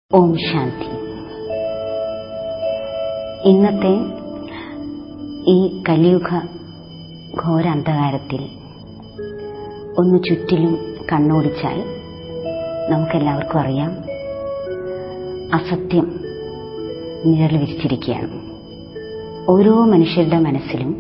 ഓം ശാന്തി ഇന്നത്തെ ഈ കലിയുഗ ഘോരാന്ധകാരത്തിൽ ഒന്ന് ചുറ്റിലും കണ്ണോടിച്ചാൽ നമുക്കെല്ലാവർക്കും അറിയാം അസത്യം നിഴൽ വിരിച്ചിരിക്കുകയാണ് ഓരോ മനുഷ്യരുടെ മനസ്സിലും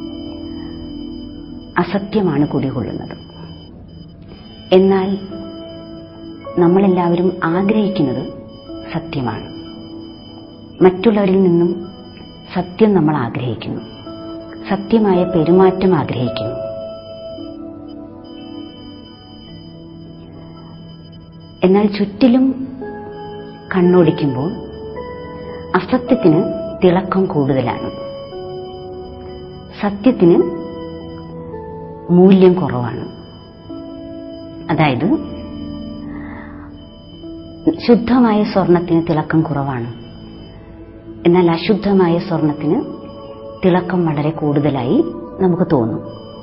അസത്യമാണ് കുടികൊള്ളുന്നത് എന്നാൽ നമ്മളെല്ലാവരും ആഗ്രഹിക്കുന്നത് സത്യമാണ് മറ്റുള്ളവരിൽ നിന്നും സത്യം നമ്മൾ ആഗ്രഹിക്കുന്നു സത്യമായ പെരുമാറ്റം ആഗ്രഹിക്കുന്നു എന്നാൽ ചുറ്റിലും കണ്ണോടിക്കുമ്പോൾ അസത്യത്തിന് തിളക്കം കൂടുതലാണ് സത്യത്തിന് മൂല്യം കുറവാണ് അതായത് ശുദ്ധമായ സ്വർണത്തിന് തിളക്കം കുറവാണ് എന്നാൽ അശുദ്ധമായ സ്വർണത്തിന് തിളക്കം വളരെ കൂടുതലായി നമുക്ക് തോന്നും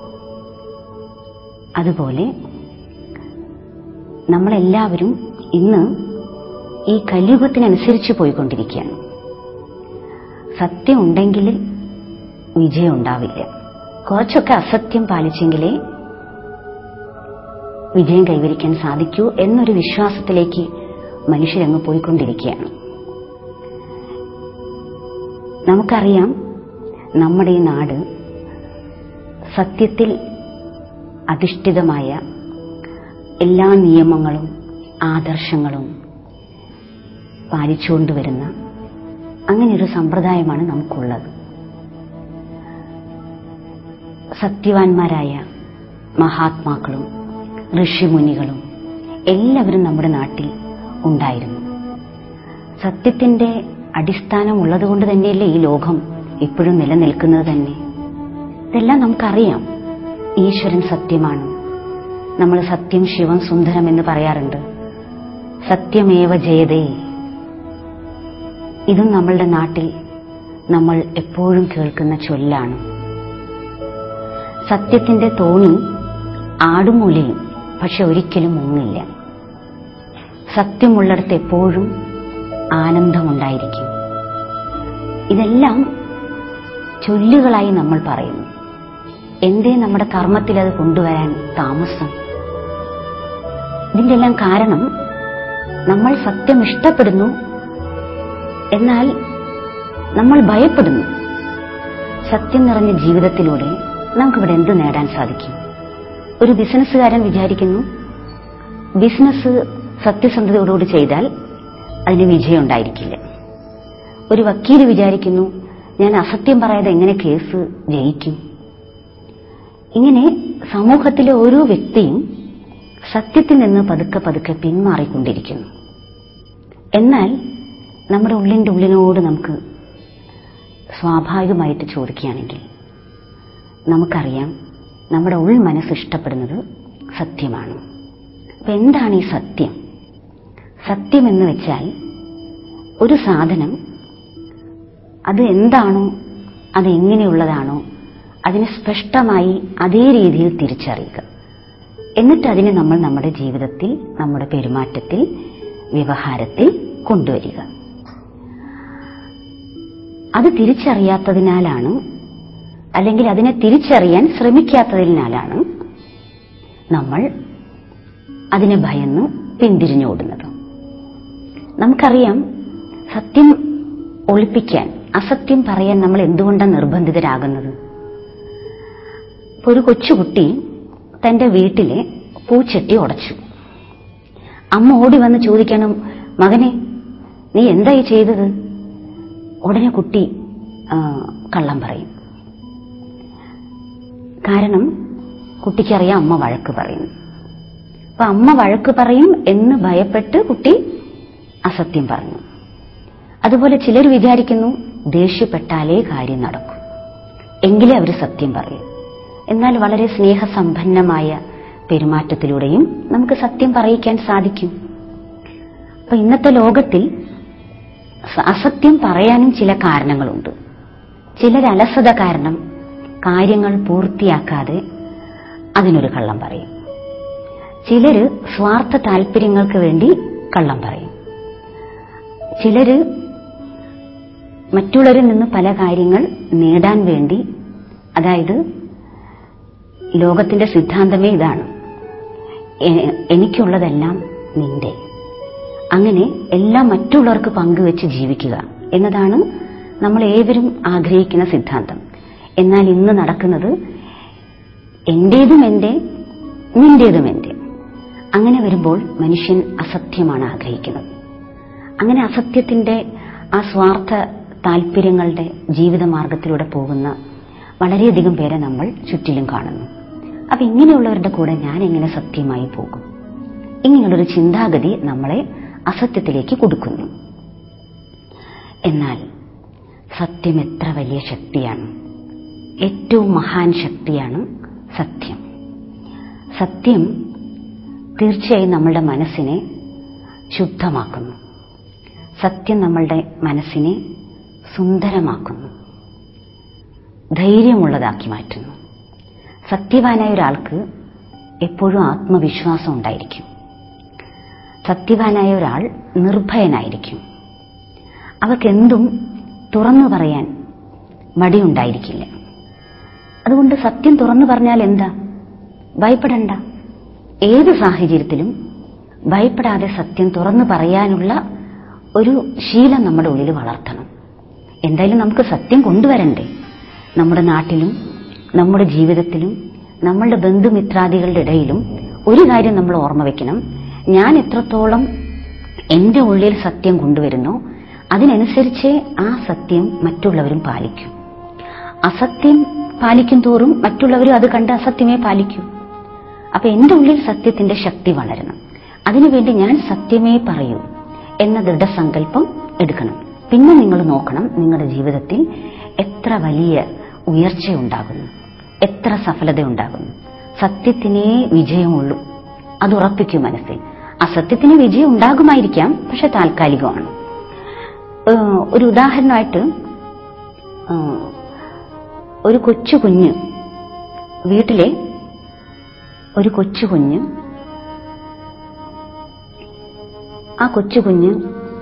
അതുപോലെ നമ്മളെല്ലാവരും ഇന്ന് ഈ കലിയുഗത്തിനനുസരിച്ച് പോയിക്കൊണ്ടിരിക്കുകയാണ് സത്യം ഉണ്ടെങ്കിൽ വിജയം ഉണ്ടാവില്ല കുറച്ചൊക്കെ അസത്യം പാലിച്ചെങ്കിലേ വിജയം കൈവരിക്കാൻ സാധിക്കൂ എന്നൊരു വിശ്വാസത്തിലേക്ക് മനുഷ്യരങ്ങ് പോയിക്കൊണ്ടിരിക്കുകയാണ് നമുക്കറിയാം നമ്മുടെ ഈ നാട് സത്യത്തിൽ അധിഷ്ഠിതമായ എല്ലാ നിയമങ്ങളും ആദർശങ്ങളും പാലിച്ചുകൊണ്ടുവരുന്ന അങ്ങനെയൊരു സമ്പ്രദായമാണ് നമുക്കുള്ളത് സത്യവാന്മാരായ മഹാത്മാക്കളും ഋഷിമുനികളും എല്ലാവരും നമ്മുടെ നാട്ടിൽ ഉണ്ടായിരുന്നു സത്യത്തിന്റെ അടിസ്ഥാനം ഉള്ളതുകൊണ്ട് തന്നെയല്ലേ ഈ ലോകം ഇപ്പോഴും നിലനിൽക്കുന്നത് തന്നെ ഇതെല്ലാം നമുക്കറിയാം ഈശ്വരൻ സത്യമാണ് നമ്മൾ സത്യം ശിവം സുന്ദരം എന്ന് പറയാറുണ്ട് സത്യമേവ ജയതേ ഇതും നമ്മളുടെ നാട്ടിൽ നമ്മൾ എപ്പോഴും കേൾക്കുന്ന ചൊല്ലാണ് സത്യത്തിന്റെ തോണി ആടുമൂലയും പക്ഷെ ഒരിക്കലും മുങ്ങില്ല സത്യമുള്ളിടത്ത് എപ്പോഴും ആനന്ദമുണ്ടായിരിക്കും ഇതെല്ലാം ചൊല്ലുകളായി നമ്മൾ പറയുന്നു എന്തേ നമ്മുടെ കർമ്മത്തിൽ അത് കൊണ്ടുവരാൻ താമസം ഇതിന്റെ എല്ലാം കാരണം നമ്മൾ സത്യം ഇഷ്ടപ്പെടുന്നു എന്നാൽ നമ്മൾ ഭയപ്പെടുന്നു സത്യം നിറഞ്ഞ ജീവിതത്തിലൂടെ നമുക്കിവിടെ എന്ത് നേടാൻ സാധിക്കും ഒരു ബിസിനസ്സുകാരൻ വിചാരിക്കുന്നു ബിസിനസ് സത്യസന്ധതയോടുകൂടി ചെയ്താൽ അതിന് വിജയം ഉണ്ടായിരിക്കില്ല ഒരു വക്കീല് വിചാരിക്കുന്നു ഞാൻ അസത്യം പറയാതെ എങ്ങനെ കേസ് ജയിക്കും ഇങ്ങനെ സമൂഹത്തിലെ ഓരോ വ്യക്തിയും സത്യത്തിൽ നിന്ന് പതുക്കെ പതുക്കെ പിന്മാറിക്കൊണ്ടിരിക്കുന്നു എന്നാൽ നമ്മുടെ ഉള്ളിൻ്റെ ഉള്ളിനോട് നമുക്ക് സ്വാഭാവികമായിട്ട് ചോദിക്കുകയാണെങ്കിൽ നമുക്കറിയാം നമ്മുടെ ഉൾ മനസ്സ് ഇഷ്ടപ്പെടുന്നത് സത്യമാണ് അപ്പൊ എന്താണ് ഈ സത്യം സത്യം എന്ന് വെച്ചാൽ ഒരു സാധനം അത് എന്താണോ അത് എങ്ങനെയുള്ളതാണോ അതിനെ സ്പഷ്ടമായി അതേ രീതിയിൽ തിരിച്ചറിയുക എന്നിട്ട് അതിനെ നമ്മൾ നമ്മുടെ ജീവിതത്തിൽ നമ്മുടെ പെരുമാറ്റത്തിൽ വ്യവഹാരത്തിൽ കൊണ്ടുവരിക അത് തിരിച്ചറിയാത്തതിനാലാണ് അല്ലെങ്കിൽ അതിനെ തിരിച്ചറിയാൻ ശ്രമിക്കാത്തതിനാലാണ് നമ്മൾ അതിനെ ഭയന്ന് പിന്തിരിഞ്ഞോടുന്നത് നമുക്കറിയാം സത്യം ഒളിപ്പിക്കാൻ അസത്യം പറയാൻ നമ്മൾ എന്തുകൊണ്ടാണ് നിർബന്ധിതരാകുന്നത് ഒരു കൊച്ചുകുട്ടി തന്റെ വീട്ടിലെ പൂച്ചട്ടി ഉടച്ചു അമ്മ ഓടി വന്ന് ചോദിക്കണം മകനെ നീ എന്തായി ചെയ്തത് ഉടനെ കുട്ടി കള്ളം പറയും കാരണം കുട്ടിക്കറിയാം അമ്മ വഴക്ക് പറയും അപ്പൊ അമ്മ വഴക്ക് പറയും എന്ന് ഭയപ്പെട്ട് കുട്ടി അസത്യം പറഞ്ഞു അതുപോലെ ചിലർ വിചാരിക്കുന്നു ദേഷ്യപ്പെട്ടാലേ കാര്യം നടക്കും എങ്കിലേ അവർ സത്യം പറയും എന്നാൽ വളരെ സ്നേഹസമ്പന്നമായ പെരുമാറ്റത്തിലൂടെയും നമുക്ക് സത്യം പറയിക്കാൻ സാധിക്കും അപ്പൊ ഇന്നത്തെ ലോകത്തിൽ അസത്യം പറയാനും ചില കാരണങ്ങളുണ്ട് ചിലർ അലസത കാരണം കാര്യങ്ങൾ പൂർത്തിയാക്കാതെ അതിനൊരു കള്ളം പറയും ചിലര് സ്വാർത്ഥ താല്പര്യങ്ങൾക്ക് വേണ്ടി കള്ളം പറയും ചിലര് മറ്റുള്ളവരിൽ നിന്ന് പല കാര്യങ്ങൾ നേടാൻ വേണ്ടി അതായത് ലോകത്തിന്റെ സിദ്ധാന്തമേ ഇതാണ് എ- എനിക്കുള്ളതെല്ലാം നിന്റെ അങ്ങനെ എല്ലാം മറ്റുള്ളവർക്ക് പങ്കുവെച്ച് ജീവിക്കുക എന്നതാണ് നമ്മൾ ഏവരും ആഗ്രഹിക്കുന്ന സിദ്ധാന്തം എന്നാൽ ഇന്ന് നടക്കുന്നത് എന്റേതും എന്റെ നിന്റേതും എന്റെ അങ്ങനെ വരുമ്പോൾ മനുഷ്യൻ അസത്യമാണ് ആഗ്രഹിക്കുന്നത് അങ്ങനെ അസത്യത്തിന്റെ ആ സ്വാർത്ഥ താല്പര്യങ്ങളുടെ ജീവിതമാർഗത്തിലൂടെ പോകുന്ന വളരെയധികം പേരെ നമ്മൾ ചുറ്റിലും കാണുന്നു അപ്പൊ ഇങ്ങനെയുള്ളവരുടെ കൂടെ ഞാൻ എങ്ങനെ സത്യമായി പോകും ഇങ്ങനെയുള്ളൊരു ചിന്താഗതി നമ്മളെ അസത്യത്തിലേക്ക് കൊടുക്കുന്നു എന്നാൽ സത്യം എത്ര വലിയ ശക്തിയാണ് ഏറ്റവും മഹാൻ ശക്തിയാണ് സത്യം സത്യം തീർച്ചയായും നമ്മളുടെ മനസ്സിനെ ശുദ്ധമാക്കുന്നു സത്യം നമ്മളുടെ മനസ്സിനെ സുന്ദരമാക്കുന്നു ധൈര്യമുള്ളതാക്കി മാറ്റുന്നു സത്യവാനായ ഒരാൾക്ക് എപ്പോഴും ആത്മവിശ്വാസം ഉണ്ടായിരിക്കും സത്യവാനായ ഒരാൾ നിർഭയനായിരിക്കും അവർക്കെന്തും തുറന്നു പറയാൻ മടിയുണ്ടായിരിക്കില്ല അതുകൊണ്ട് സത്യം തുറന്നു പറഞ്ഞാൽ എന്താ ഭയപ്പെടണ്ട ഏത് സാഹചര്യത്തിലും ഭയപ്പെടാതെ സത്യം തുറന്നു പറയാനുള്ള ഒരു ശീലം നമ്മുടെ ഉള്ളിൽ വളർത്തണം എന്തായാലും നമുക്ക് സത്യം കൊണ്ടുവരണ്ടേ നമ്മുടെ നാട്ടിലും നമ്മുടെ ജീവിതത്തിലും നമ്മളുടെ ബന്ധുമിത്രാദികളുടെ ഇടയിലും ഒരു കാര്യം നമ്മൾ ഓർമ്മ വെക്കണം ഞാൻ എത്രത്തോളം എന്റെ ഉള്ളിൽ സത്യം കൊണ്ടുവരുന്നോ അതിനനുസരിച്ചേ ആ സത്യം മറ്റുള്ളവരും പാലിക്കും അസത്യം പാലിക്കും തോറും മറ്റുള്ളവരും അത് കണ്ട് അസത്യമേ പാലിക്കൂ അപ്പൊ എന്റെ ഉള്ളിൽ സത്യത്തിന്റെ ശക്തി വളരണം അതിനുവേണ്ടി ഞാൻ സത്യമേ പറയൂ എന്ന ദൃഢസങ്കല്പം എടുക്കണം പിന്നെ നിങ്ങൾ നോക്കണം നിങ്ങളുടെ ജീവിതത്തിൽ എത്ര വലിയ ഉയർച്ചയുണ്ടാകുന്നു എത്ര സഫലത ഉണ്ടാകുന്നു സത്യത്തിനേ വിജയമുള്ളൂ അത് ഉറപ്പിക്കും മനസ്സിൽ അസത്യത്തിന് വിജയം ഉണ്ടാകുമായിരിക്കാം പക്ഷെ താൽക്കാലികമാണ് ഏഹ് ഒരു ഉദാഹരണമായിട്ട് ഏഹ് ഒരു കൊച്ചു കുഞ്ഞ് വീട്ടിലെ ഒരു കൊച്ചു കുഞ്ഞ് ആ കൊച്ചു കുഞ്ഞ്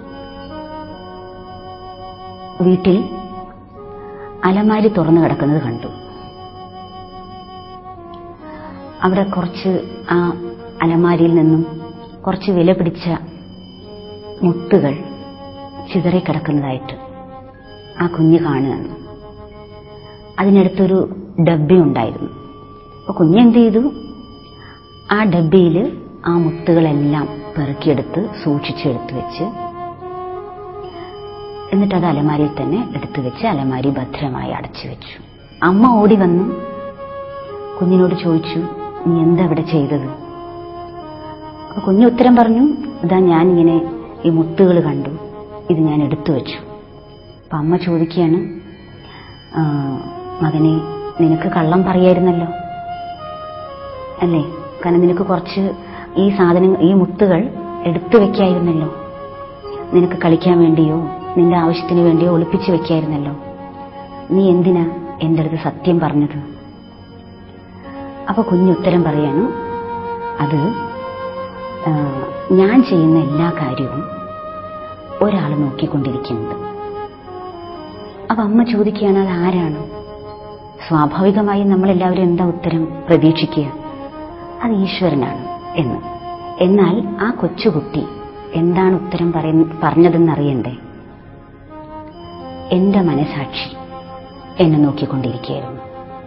വീട്ടിൽ അലമാരി തുറന്നു കിടക്കുന്നത് കണ്ടു അവിടെ കുറച്ച് ആ അലമാരിയിൽ നിന്നും കുറച്ച് വില പിടിച്ച മുത്തുകൾ ചിതറിക്കിടക്കുന്നതായിട്ട് ആ കുഞ്ഞ് കാണുകയാണ് അതിനടുത്തൊരു ഡബ്ബി ഉണ്ടായിരുന്നു അപ്പൊ കുഞ്ഞെന്ത് ചെയ്തു ആ ഡബ്ബിയിൽ ആ മുത്തുകളെല്ലാം പെറുക്കിയെടുത്ത് സൂക്ഷിച്ചെടുത്ത് വെച്ച് എന്നിട്ട് അത് അലമാരിയിൽ തന്നെ എടുത്തു വെച്ച് അലമാരി ഭദ്രമായി അടച്ചു വെച്ചു അമ്മ ഓടി വന്നു കുഞ്ഞിനോട് ചോദിച്ചു നീ എന്താ ഇവിടെ ചെയ്തത് അപ്പൊ കുഞ്ഞ് ഉത്തരം പറഞ്ഞു ഇതാ ഞാൻ ഇങ്ങനെ ഈ മുത്തുകൾ കണ്ടു ഇത് ഞാൻ എടുത്തു വെച്ചു അപ്പൊ അമ്മ ചോദിക്കുകയാണ് "ആ, മകനെ നിനക്ക് കള്ളം പറയായിരുന്നല്ലോ അല്ലേ കാരണം നിനക്ക് കുറച്ച് ഈ സാധനങ്ങൾ ഈ മുത്തുകൾ എടുത്തു വെക്കായിരുന്നല്ലോ നിനക്ക് കളിക്കാൻ വേണ്ടിയോ നിന്റെ ആവശ്യത്തിന് വേണ്ടിയോ ഒളിപ്പിച്ചു വെക്കായിരുന്നല്ലോ നീ എന്തിനാ എൻ്റെ അടുത്ത് സത്യം പറഞ്ഞത് അപ്പൊ കുഞ്ഞുത്തരം പറയാണ് അത് ആ, ഞാൻ ചെയ്യുന്ന എല്ലാ കാര്യവും ഒരാൾ നോക്കിക്കൊണ്ടിരിക്കുന്നുണ്ട് അപ്പൊ അമ്മ ചോദിക്കുകയാണ് അത് ആരാണ് സ്വാഭാവികമായും നമ്മളെല്ലാവരും എന്താ ഉത്തരം പ്രതീക്ഷിക്കുക അത് ഈശ്വരനാണ് എന്ന് എന്നാൽ ആ കൊച്ചുകുട്ടി എന്താണ് ഉത്തരം പറയ പറഞ്ഞതെന്നറിയണ്ടേ എന്റെ മനസാക്ഷി എന്നെ നോക്കിക്കൊണ്ടിരിക്കുകയായിരുന്നു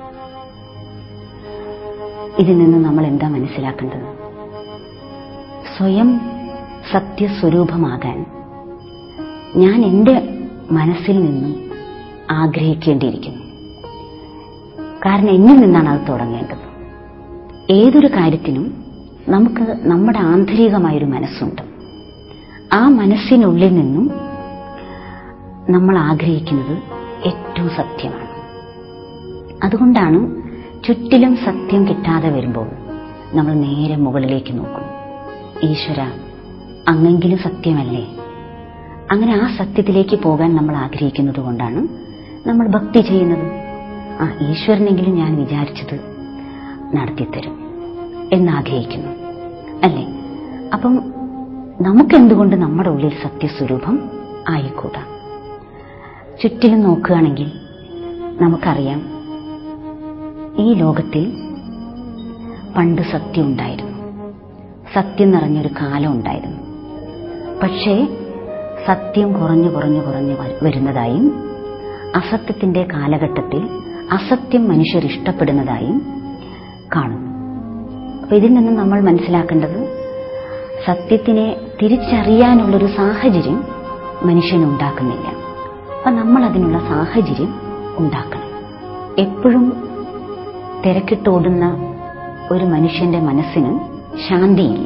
ഇതിൽ നിന്ന് നമ്മൾ എന്താ മനസ്സിലാക്കേണ്ടത് സ്വയം സത്യസ്വരൂപമാകാൻ ഞാൻ എൻ്റെ മനസ്സിൽ നിന്നും ആഗ്രഹിക്കേണ്ടിയിരിക്കുന്നു കാരണം എന്നിൽ നിന്നാണ് അത് തുടങ്ങേണ്ടത് ഏതൊരു കാര്യത്തിനും നമുക്ക് നമ്മുടെ ആന്തരികമായൊരു മനസ്സുണ്ട് ആ മനസ്സിനുള്ളിൽ നിന്നും നമ്മൾ ആഗ്രഹിക്കുന്നത് ഏറ്റവും സത്യമാണ് അതുകൊണ്ടാണ് ചുറ്റിലും സത്യം കിട്ടാതെ വരുമ്പോൾ നമ്മൾ നേരെ മുകളിലേക്ക് നോക്കും ഈശ്വര അങ്ങെങ്കിലും സത്യമല്ലേ അങ്ങനെ ആ സത്യത്തിലേക്ക് പോകാൻ നമ്മൾ ആഗ്രഹിക്കുന്നത് കൊണ്ടാണ് നമ്മൾ ഭക്തി ചെയ്യുന്നത് ആ ഈശ്വരനെങ്കിലും ഞാൻ വിചാരിച്ചത് നടത്തിത്തരും എന്നാഗ്രഹിക്കുന്നു അല്ലേ അപ്പം നമുക്കെന്തുകൊണ്ട് നമ്മുടെ ഉള്ളിൽ സത്യസ്വരൂപം ആയിക്കൂടാ ചുറ്റിലും നോക്കുകയാണെങ്കിൽ നമുക്കറിയാം ഈ ലോകത്തിൽ പണ്ട് സത്യം ഉണ്ടായിരുന്നു സത്യം നിറഞ്ഞൊരു കാലം ഉണ്ടായിരുന്നു പക്ഷേ സത്യം കുറഞ്ഞു കുറഞ്ഞു കുറഞ്ഞു വരുന്നതായും അസത്യത്തിന്റെ കാലഘട്ടത്തിൽ അസത്യം മനുഷ്യർ ഇഷ്ടപ്പെടുന്നതായും കാണുന്നു അപ്പൊ ഇതിൽ നിന്നും നമ്മൾ മനസ്സിലാക്കേണ്ടത് സത്യത്തിനെ തിരിച്ചറിയാനുള്ളൊരു സാഹചര്യം മനുഷ്യനുണ്ടാക്കുന്നില്ല അപ്പൊ നമ്മൾ അതിനുള്ള സാഹചര്യം ഉണ്ടാക്കണം എപ്പോഴും തിരക്കിട്ടോടുന്ന ഒരു മനുഷ്യന്റെ മനസ്സിന് ശാന്തിയില്ല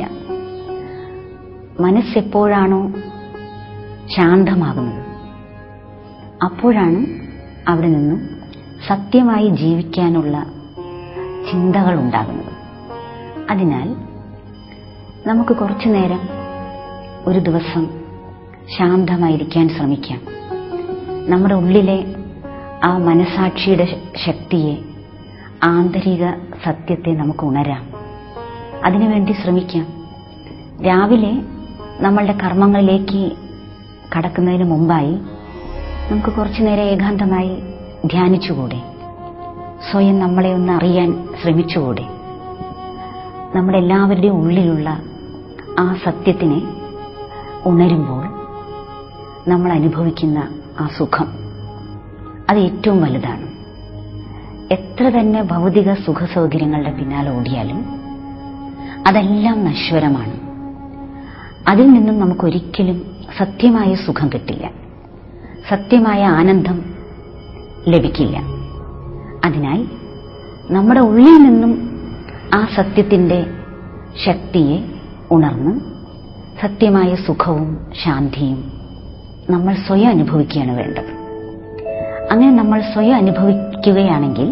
മനസ്സെപ്പോഴാണോ ശാന്തമാകുന്നത് അപ്പോഴാണ് അവിടെ നിന്നും സത്യമായി ജീവിക്കാനുള്ള ചിന്തകൾ ഉണ്ടാകുന്നത് അതിനാൽ നമുക്ക് കുറച്ചു നേരം ഒരു ദിവസം ശാന്തമായിരിക്കാൻ ശ്രമിക്കാം നമ്മുടെ ഉള്ളിലെ ആ മനസാക്ഷിയുടെ ശക്തിയെ ആന്തരിക സത്യത്തെ നമുക്ക് ഉണരാം അതിനുവേണ്ടി ശ്രമിക്കാം രാവിലെ നമ്മളുടെ കർമ്മങ്ങളിലേക്ക് കടക്കുന്നതിന് മുമ്പായി നമുക്ക് കുറച്ചു നേരം ഏകാന്തമായി ധ്യാനിച്ചുകൂടെ സ്വയം നമ്മളെ ഒന്ന് അറിയാൻ ശ്രമിച്ചുകൂടെ നമ്മുടെ എല്ലാവരുടെയും ഉള്ളിലുള്ള ആ സത്യത്തിനെ ഉണരുമ്പോൾ നമ്മൾ അനുഭവിക്കുന്ന ആ സുഖം അത് ഏറ്റവും വലുതാണ് എത്ര തന്നെ ഭൗതിക സുഖ സൗകര്യങ്ങളുടെ പിന്നാലെ ഓടിയാലും അതെല്ലാം നശ്വരമാണ് അതിൽ നിന്നും നമുക്കൊരിക്കലും സത്യമായ സുഖം കിട്ടില്ല സത്യമായ ആനന്ദം ലഭിക്കില്ല അതിനാൽ നമ്മുടെ ഉള്ളിൽ നിന്നും ആ സത്യത്തിന്റെ ശക്തിയെ ഉണർന്ന് സത്യമായ സുഖവും ശാന്തിയും നമ്മൾ സ്വയം അനുഭവിക്കുകയാണ് വേണ്ടത് അങ്ങനെ നമ്മൾ സ്വയം അനുഭവിക്കുകയാണെങ്കിൽ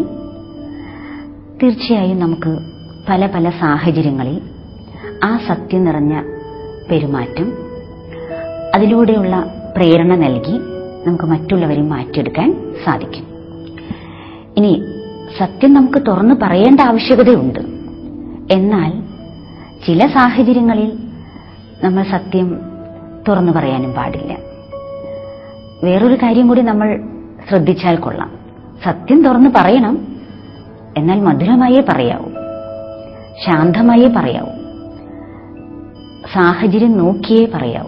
തീർച്ചയായും നമുക്ക് പല പല സാഹചര്യങ്ങളിൽ ആ സത്യം നിറഞ്ഞ പെരുമാറ്റം അതിലൂടെയുള്ള പ്രേരണ നൽകി നമുക്ക് മറ്റുള്ളവരെ മാറ്റിയെടുക്കാൻ സാധിക്കും ഇനി സത്യം നമുക്ക് തുറന്നു പറയേണ്ട ആവശ്യകതയുണ്ട് എന്നാൽ ചില സാഹചര്യങ്ങളിൽ നമ്മൾ സത്യം തുറന്നു പറയാനും പാടില്ല വേറൊരു കാര്യം കൂടി നമ്മൾ ശ്രദ്ധിച്ചാൽ കൊള്ളാം സത്യം തുറന്നു പറയണം എന്നാൽ മധുരമായേ പറയാവൂ ശാന്തമായേ പറയാവൂ സാഹചര്യം നോക്കിയേ പറയാവൂ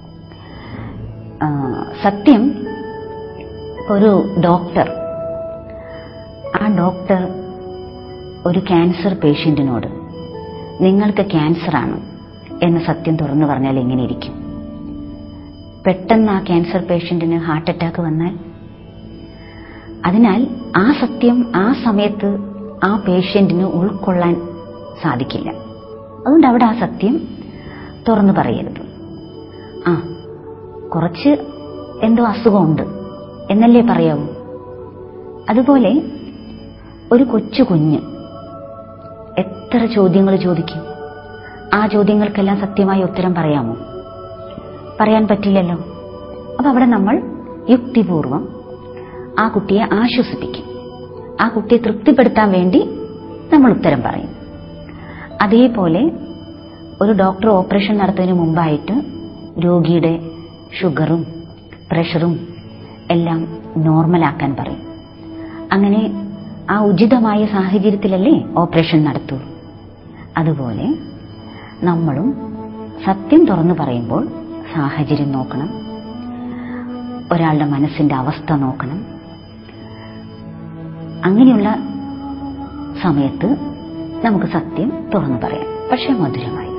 സത്യം ഒരു ഡോക്ടർ ആ ഡോക്ടർ ഒരു ക്യാൻസർ പേഷ്യന്റിനോട് നിങ്ങൾക്ക് ക്യാൻസറാണ് എന്ന് സത്യം തുറന്നു പറഞ്ഞാൽ എങ്ങനെയിരിക്കും പെട്ടെന്ന് ആ ക്യാൻസർ പേഷ്യന്റിന് ഹാർട്ട് അറ്റാക്ക് വന്നാൽ അതിനാൽ ആ സത്യം ആ സമയത്ത് ആ പേഷ്യന്റിന് ഉൾക്കൊള്ളാൻ സാധിക്കില്ല അതുകൊണ്ട് അവിടെ ആ സത്യം തുറന്നു പറയരുത് ആ കുറച്ച് എന്തോ അസുഖമുണ്ട് എന്നല്ലേ പറയാവൂ അതുപോലെ ഒരു കൊച്ചു കുഞ്ഞ് എത്ര ചോദ്യങ്ങൾ ചോദിക്കും ആ ചോദ്യങ്ങൾക്കെല്ലാം സത്യമായ ഉത്തരം പറയാമോ പറയാൻ പറ്റില്ലല്ലോ അപ്പൊ അവിടെ നമ്മൾ യുക്തിപൂർവം ആ കുട്ടിയെ ആശ്വസിപ്പിക്കും ആ കുട്ടിയെ തൃപ്തിപ്പെടുത്താൻ വേണ്ടി നമ്മൾ ഉത്തരം പറയും അതേപോലെ ഒരു ഡോക്ടർ ഓപ്പറേഷൻ നടത്തുന്നതിന് മുമ്പായിട്ട് രോഗിയുടെ ഷുഗറും പ്രഷറും എല്ലാം നോർമലാക്കാൻ പറയും അങ്ങനെ ആ ഉചിതമായ സാഹചര്യത്തിലല്ലേ ഓപ്പറേഷൻ നടത്തൂ അതുപോലെ നമ്മളും സത്യം തുറന്നു പറയുമ്പോൾ സാഹചര്യം നോക്കണം ഒരാളുടെ മനസ്സിന്റെ അവസ്ഥ നോക്കണം അങ്ങനെയുള്ള സമയത്ത് നമുക്ക് സത്യം തുറന്നു പറയാം പക്ഷെ മധുരമായി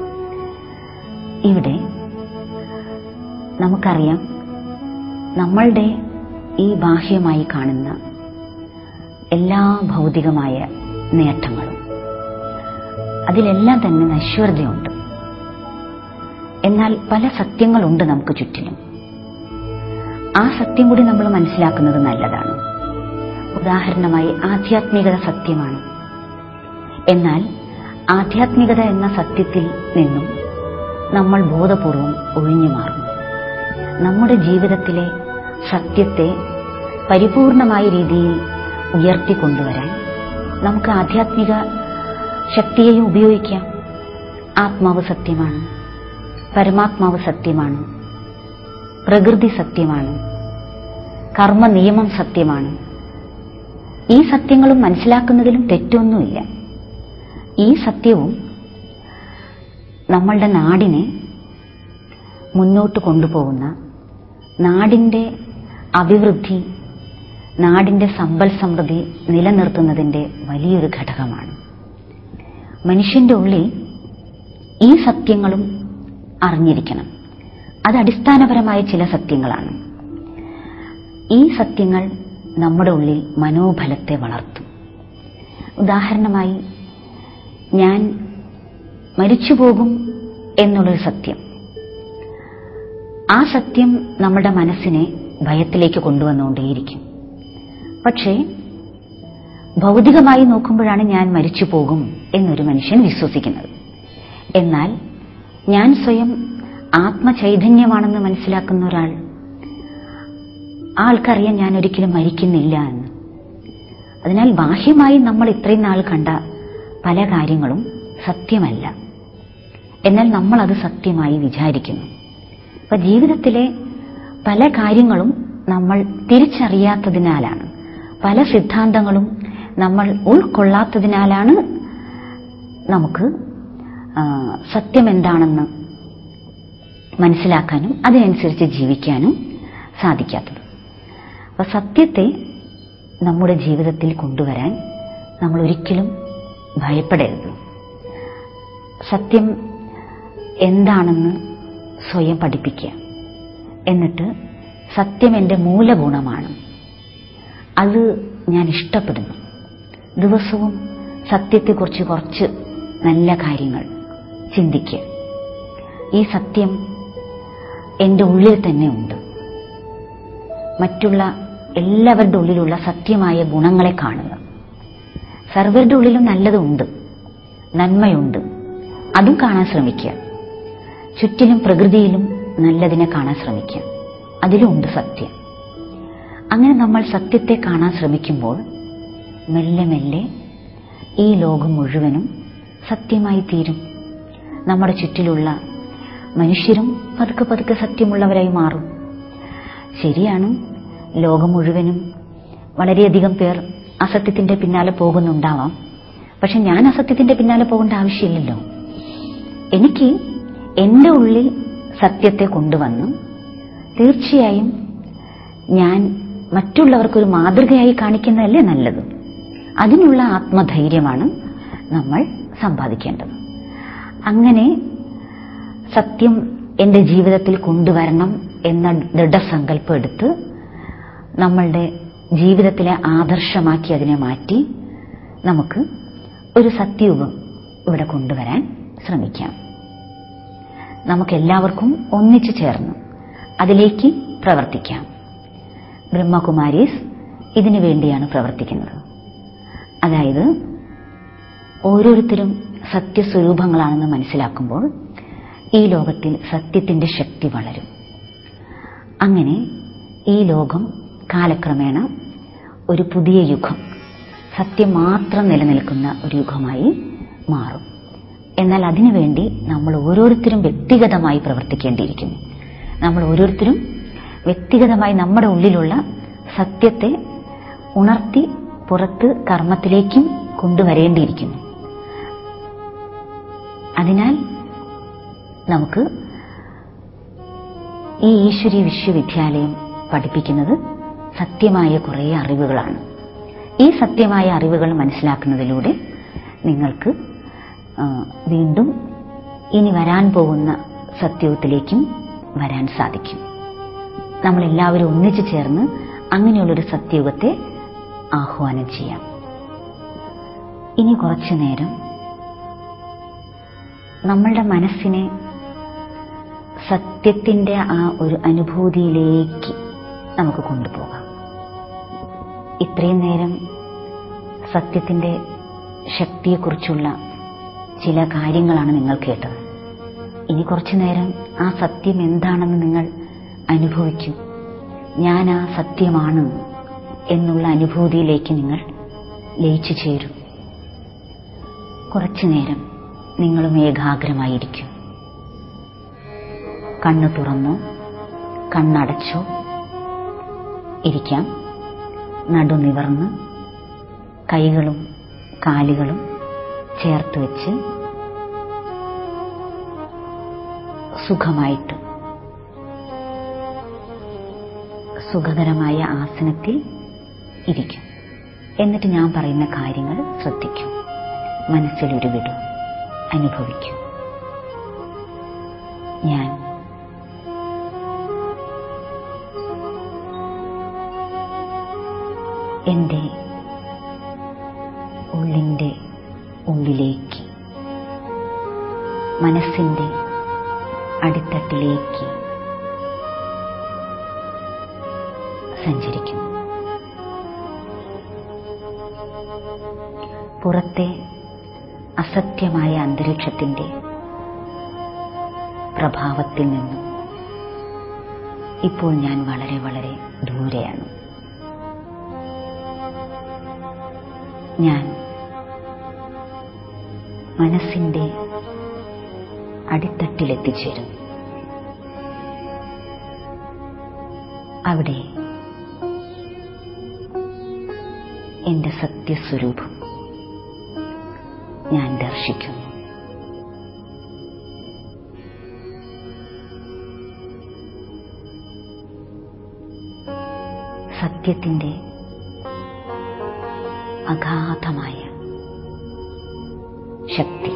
ഇവിടെ നമുക്കറിയാം നമ്മളുടെ ഈ ബാഹ്യമായി കാണുന്ന എല്ലാ ഭൗതികമായ നേട്ടങ്ങളും അതിലെല്ലാം തന്നെ നശ്വരതയുണ്ട് എന്നാൽ പല സത്യങ്ങളുണ്ട് നമുക്ക് ചുറ്റിലും ആ സത്യം കൂടി നമ്മൾ മനസ്സിലാക്കുന്നത് നല്ലതാണ് ഉദാഹരണമായി ആധ്യാത്മികത സത്യമാണ് എന്നാൽ ആധ്യാത്മികത എന്ന സത്യത്തിൽ നിന്നും നമ്മൾ ബോധപൂർവം ഒഴിഞ്ഞു മാറുന്നു നമ്മുടെ ജീവിതത്തിലെ സത്യത്തെ പരിപൂർണമായ രീതിയിൽ ഉയർത്തിക്കൊണ്ടുവരാൻ നമുക്ക് ആധ്യാത്മിക ശക്തിയെയും ഉപയോഗിക്കാം ആത്മാവ് സത്യമാണ് പരമാത്മാവ് സത്യമാണ് പ്രകൃതി സത്യമാണ് കർമ്മ നിയമം സത്യമാണ് ഈ സത്യങ്ങളും മനസ്സിലാക്കുന്നതിലും തെറ്റൊന്നുമില്ല ഈ സത്യവും നമ്മളുടെ നാടിനെ മുന്നോട്ട് കൊണ്ടുപോകുന്ന നാടിന്റെ അഭിവൃദ്ധി നാടിന്റെ സമ്പൽ സമൃദ്ധി നിലനിർത്തുന്നതിന്റെ വലിയൊരു ഘടകമാണ് മനുഷ്യന്റെ ഉള്ളിൽ ഈ സത്യങ്ങളും അറിഞ്ഞിരിക്കണം അത് അടിസ്ഥാനപരമായ ചില സത്യങ്ങളാണ് ഈ സത്യങ്ങൾ നമ്മുടെ ഉള്ളിൽ മനോബലത്തെ വളർത്തും ഉദാഹരണമായി ഞാൻ മരിച്ചുപോകും എന്നുള്ളൊരു സത്യം ആ സത്യം നമ്മുടെ മനസ്സിനെ ഭയത്തിലേക്ക് കൊണ്ടുവന്നുകൊണ്ടേയിരിക്കും പക്ഷേ ഭൗതികമായി നോക്കുമ്പോഴാണ് ഞാൻ മരിച്ചു പോകും എന്നൊരു മനുഷ്യൻ വിശ്വസിക്കുന്നത് എന്നാൽ ഞാൻ സ്വയം ആത്മചൈതന്യമാണെന്ന് മനസ്സിലാക്കുന്ന ഒരാൾ ആൾക്കറിയാം ഞാൻ ഒരിക്കലും മരിക്കുന്നില്ല എന്ന് അതിനാൽ ബാഹ്യമായി നമ്മൾ ഇത്രയും നാൾ കണ്ട പല കാര്യങ്ങളും സത്യമല്ല എന്നാൽ നമ്മൾ അത് സത്യമായി വിചാരിക്കുന്നു അപ്പൊ ജീവിതത്തിലെ പല കാര്യങ്ങളും നമ്മൾ തിരിച്ചറിയാത്തതിനാലാണ് പല സിദ്ധാന്തങ്ങളും നമ്മൾ ഉൾക്കൊള്ളാത്തതിനാലാണ് നമുക്ക് സത്യം എന്താണെന്ന് മനസ്സിലാക്കാനും അതിനനുസരിച്ച് ജീവിക്കാനും സാധിക്കാത്തത് അപ്പൊ സത്യത്തെ നമ്മുടെ ജീവിതത്തിൽ കൊണ്ടുവരാൻ നമ്മൾ ഒരിക്കലും ഭയപ്പെടരുത് സത്യം എന്താണെന്ന് സ്വയം പഠിപ്പിക്കുക എന്നിട്ട് സത്യം എൻ്റെ മൂലഗുണമാണ് അത് ഞാൻ ഇഷ്ടപ്പെടുന്നു ദിവസവും സത്യത്തെക്കുറിച്ച് കുറച്ച് നല്ല കാര്യങ്ങൾ ചിന്തിക്കുക ഈ സത്യം എൻ്റെ ഉള്ളിൽ തന്നെ ഉണ്ട് മറ്റുള്ള എല്ലാവരുടെ ഉള്ളിലുള്ള സത്യമായ ഗുണങ്ങളെ കാണുക സർവരുടെ ഉള്ളിലും നല്ലതുണ്ട് നന്മയുണ്ട് അതും കാണാൻ ശ്രമിക്കുക ചുറ്റിലും പ്രകൃതിയിലും നല്ലതിനെ കാണാൻ ശ്രമിക്കുക അതിലുമുണ്ട് സത്യം അങ്ങനെ നമ്മൾ സത്യത്തെ കാണാൻ ശ്രമിക്കുമ്പോൾ മെല്ലെ മെല്ലെ ഈ ലോകം മുഴുവനും സത്യമായി തീരും നമ്മുടെ ചുറ്റിലുള്ള മനുഷ്യരും പതുക്കെ പതുക്കെ സത്യമുള്ളവരായി മാറും ശരിയാണ് ലോകം മുഴുവനും വളരെയധികം പേർ അസത്യത്തിന്റെ പിന്നാലെ പോകുന്നുണ്ടാവാം പക്ഷെ ഞാൻ അസത്യത്തിന്റെ പിന്നാലെ പോകേണ്ട ആവശ്യമില്ലല്ലോ എനിക്ക് എന്റെ ഉള്ളിൽ സത്യത്തെ കൊണ്ടുവന്നു തീർച്ചയായും ഞാൻ മറ്റുള്ളവർക്കൊരു മാതൃകയായി കാണിക്കുന്നതല്ലേ നല്ലത് അതിനുള്ള ആത്മധൈര്യമാണ് നമ്മൾ സമ്പാദിക്കേണ്ടത് അങ്ങനെ സത്യം എന്റെ ജീവിതത്തിൽ കൊണ്ടുവരണം എന്ന ദൃഢസങ്കല്പം എടുത്ത് നമ്മളുടെ ജീവിതത്തിലെ ആദർശമാക്കി അതിനെ മാറ്റി നമുക്ക് ഒരു സത്യയുഗം ഇവിടെ കൊണ്ടുവരാൻ ശ്രമിക്കാം നമുക്കെല്ലാവർക്കും ഒന്നിച്ചു ചേർന്ന് അതിലേക്ക് പ്രവർത്തിക്കാം ബ്രഹ്മകുമാരീസ് ഇതിനു വേണ്ടിയാണ് പ്രവർത്തിക്കുന്നത് അതായത് ഓരോരുത്തരും സത്യസ്വരൂപങ്ങളാണെന്ന് മനസ്സിലാക്കുമ്പോൾ ഈ ലോകത്തിൽ സത്യത്തിന്റെ ശക്തി വളരും അങ്ങനെ ഈ ലോകം കാലക്രമേണ ഒരു പുതിയ യുഗം സത്യം മാത്രം നിലനിൽക്കുന്ന ഒരു യുഗമായി മാറും എന്നാൽ അതിനുവേണ്ടി നമ്മൾ ഓരോരുത്തരും വ്യക്തിഗതമായി പ്രവർത്തിക്കേണ്ടിയിരിക്കുന്നു നമ്മൾ ഓരോരുത്തരും വ്യക്തിഗതമായി നമ്മുടെ ഉള്ളിലുള്ള സത്യത്തെ ഉണർത്തി പുറത്ത് കർമ്മത്തിലേക്കും കൊണ്ടുവരേണ്ടിയിരിക്കുന്നു അതിനാൽ നമുക്ക് ഈ ഈശ്വരി വിശ്വവിദ്യാലയം പഠിപ്പിക്കുന്നത് സത്യമായ കുറേ അറിവുകളാണ് ഈ സത്യമായ അറിവുകൾ മനസ്സിലാക്കുന്നതിലൂടെ നിങ്ങൾക്ക് വീണ്ടും ഇനി വരാൻ പോകുന്ന സത്യത്തിലേക്കും വരാൻ സാധിക്കും നമ്മളെല്ലാവരും ഒന്നിച്ചു ചേർന്ന് അങ്ങനെയുള്ളൊരു സത്യയുഗത്തെ ആഹ്വാനം ചെയ്യാം ഇനി കുറച്ചു നേരം നമ്മളുടെ മനസ്സിനെ സത്യത്തിന്റെ ആ ഒരു അനുഭൂതിയിലേക്ക് നമുക്ക് കൊണ്ടുപോകാം ഇത്രയും നേരം സത്യത്തിന്റെ ശക്തിയെക്കുറിച്ചുള്ള ചില കാര്യങ്ങളാണ് നിങ്ങൾ കേട്ടത് ഇനി കുറച്ചു നേരം ആ സത്യം എന്താണെന്ന് നിങ്ങൾ അനുഭവിക്കും ഞാൻ ആ സത്യമാണ് എന്നുള്ള അനുഭൂതിയിലേക്ക് നിങ്ങൾ ലയിച്ചു ചേരും കുറച്ചു നേരം നിങ്ങളും ഏകാഗ്രമായിരിക്കും കണ്ണു തുറന്നോ കണ്ണടച്ചോ ഇരിക്കാം നടുനിവർന്ന് കൈകളും കാലുകളും ചേർത്ത് വെച്ച് സുഖമായിട്ട് സുഖകരമായ ആസനത്തിൽ ഇരിക്കും എന്നിട്ട് ഞാൻ പറയുന്ന കാര്യങ്ങൾ ശ്രദ്ധിക്കും മനസ്സിലൊരുവിടും അനുഭവിക്കും ഞാൻ എൻ്റെ ഉള്ളിൻ്റെ ഉള്ളിലേക്ക് മനസ്സിൻ്റെ അടിത്തട്ടിലേക്ക് സഞ്ചരിക്കുന്നു പുറത്തെ അസത്യമായ അന്തരീക്ഷത്തിന്റെ പ്രഭാവത്തിൽ നിന്നും ഇപ്പോൾ ഞാൻ വളരെ വളരെ ദൂരെയാണ് ഞാൻ മനസ്സിന്റെ അടിത്തട്ടിലെത്തിച്ചേരുന്നു അവിടെ എന്റെ സത്യസ്വരൂപം ഞാൻ ദർശിക്കുന്നു സത്യത്തിന്റെ അഗാധമായ ശക്തി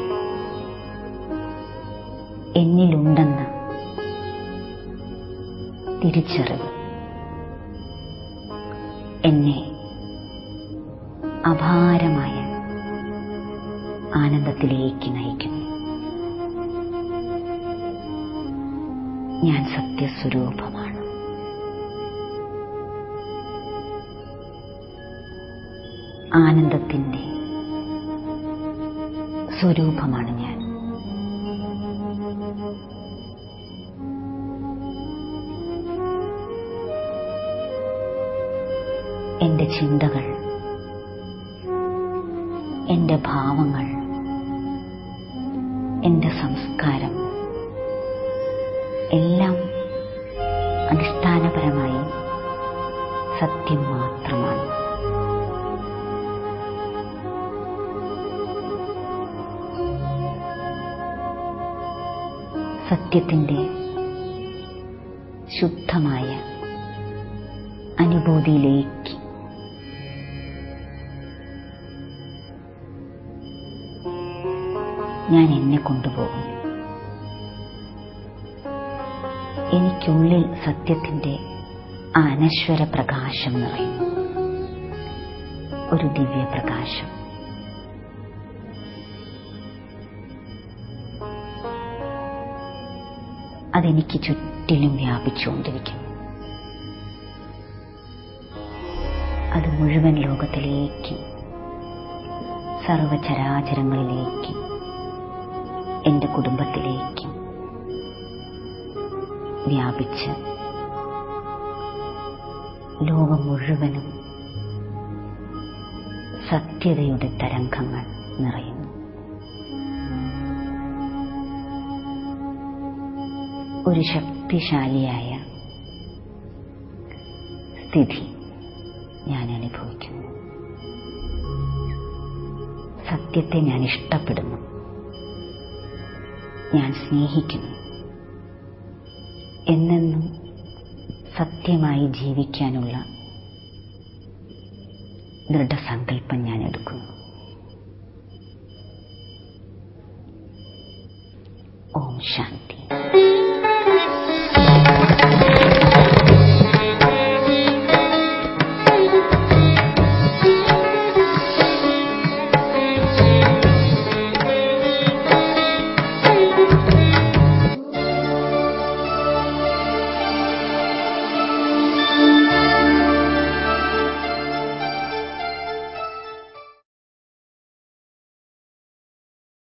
എന്നിലുണ്ടെന്ന തിരിച്ചറിവ് എന്നെ അപാരമായ ആനന്ദത്തിലേക്ക് നയിക്കുന്നു ഞാൻ സത്യസ്വരൂപമാണ് ആനന്ദത്തിന്റെ സ്വരൂപമാണ് ഞാൻ എന്റെ ചിന്തകൾ എന്റെ ഭാവങ്ങൾ എന്റെ സംസ്കാരം എല്ലാം അടിസ്ഥാനപരമായി സത്യം മാത്രമാണ് സത്യത്തിന്റെ ശുദ്ധമായ അനുഭൂതിയിലേക്ക് ഞാൻ എന്നെ കൊണ്ടുപോകുന്നു എനിക്കുള്ളിൽ സത്യത്തിന്റെ ആ അനശ്വര പ്രകാശം നിറയുന്നു ഒരു ദിവ്യപ്രകാശം അതെനിക്ക് ചുറ്റിലും വ്യാപിച്ചുകൊണ്ടിരിക്കുന്നു അത് മുഴുവൻ ലോകത്തിലേക്ക് സർവചരാചരങ്ങളിലേക്ക് എന്റെ കുടുംബത്തിലേക്ക് വ്യാപിച്ച് ലോകം മുഴുവനും സത്യതയുടെ തരംഗങ്ങൾ നിറയുന്നു ഒരു ശക്തിശാലിയായ സ്ഥിതി ഞാൻ അനുഭവിക്കുന്നു സത്യത്തെ ഞാൻ ഇഷ്ടപ്പെടുന്നു ഞാൻ സ്നേഹിക്കുന്നു എന്നെന്നും സത്യമായി ജീവിക്കാനുള്ള ദൃഢസങ്കല്പം ഞാൻ എടുക്കുന്നു ഓം ശാന്തി